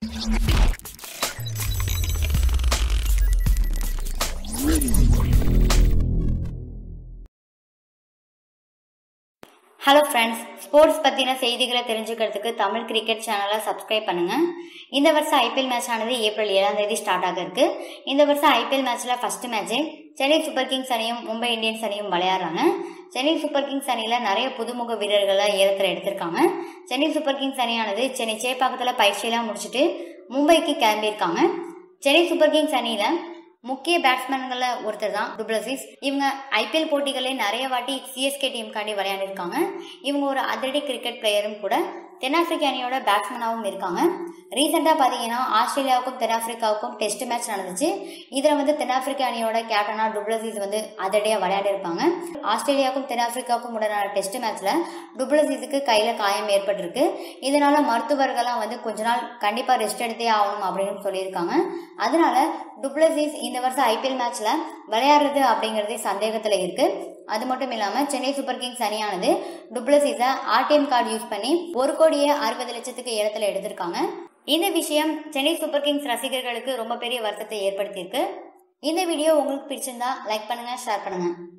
hello friends sports பற்றின செய்திகளை தெரிஞ்சுக்கிறதுக்கு தமிழ் கிரிக்கெட் சேனலை சப்ஸ்கிரைப் பண்ணுங்கள் இந்த வருஷம் ஐபிஎல் மேட்ச் ஆனது ஏப்ரல் ஏழாம் தேதி ஸ்டார்ட் ஆக இருக்கு இந்த வருஷம் ஐபிஎல் மேட்ச்சில் first match Chennai Super Kings அணியும் மும்பை இந்தியன்ஸ் அணியும் விளையாடுறாங்க சென்னை சூப்பர் கிங்ஸ் அணியில் நிறைய புதுமுக வீரர்களை ஏலத்தில் எடுத்திருக்காங்க சென்னை சூப்பர் கிங்ஸ் அணியானது சென்னை சேப்பாக்கத்தில் பயிற்சியெல்லாம் முடிச்சுட்டு மும்பைக்கு கிளம்பியிருக்காங்க சென்னை சூப்பர் கிங்ஸ் அணியில் முக்கிய பேட்ஸ்மேன்களில் ஒருத்தர் தான் டுப்ளசிஸ் இவங்க ஐபிஎல் போட்டிகளே நிறைய வாட்டி சிஎஸ்கே டீமுக்காண்டி விளையாடிருக்காங்க இவங்க ஒரு அதிரடி கிரிக்கெட் பிளேயரும் கூட தென்னாப்பிரிக்க அணியோட பேட்ஸ்மேனாகவும் இருக்காங்க ரீசெண்டாக பார்த்தீங்கன்னா ஆஸ்திரேலியாவுக்கும் தென்னாப்பிரிக்காவுக்கும் டெஸ்ட் மேட்ச் நடந்துச்சு இதில் வந்து தென்னாப்பிரிக்க அணியோட கேப்டனாக டுப்ளசிஸ் வந்து அதிரடியாக விளையாடிருப்பாங்க ஆஸ்திரேலியாவுக்கும் தென்னாப்பிரிக்காவுக்கும் உடனான டெஸ்ட் மேட்ச்சில் டுப்ளசிஸுக்கு கையில் காயம் ஏற்பட்டிருக்கு இதனால மருத்துவர்கள்லாம் வந்து கொஞ்ச நாள் கண்டிப்பாக ரெஸ்ட் எடுத்தே ஆகணும் அப்படின்னு சொல்லியிருக்காங்க அதனால டுப்ளசிஸ் இந்த வருஷம் ஐபிஎல் மேட்ச்சில் விளையாடுறது அப்படிங்கிறதே சந்தேகத்தில் இருக்குது அது மட்டும் இல்லாமல் சென்னை சூப்பர் கிங்ஸ் அணியானது டுப்ளசிஸை ஆர்டிஎம் கார்டு யூஸ் பண்ணி ஒரு கோடியே அறுபது லட்சத்துக்கு இடத்துல எடுத்திருக்காங்க இந்த விஷயம் சென்னை சூப்பர் கிங்ஸ் ரசிகர்களுக்கு ரொம்ப பெரிய வருத்தத்தை ஏற்படுத்தியிருக்கு இந்த வீடியோ உங்களுக்கு பிடிச்சிருந்தா லைக் பண்ணுங்க ஷேர் பண்ணுங்க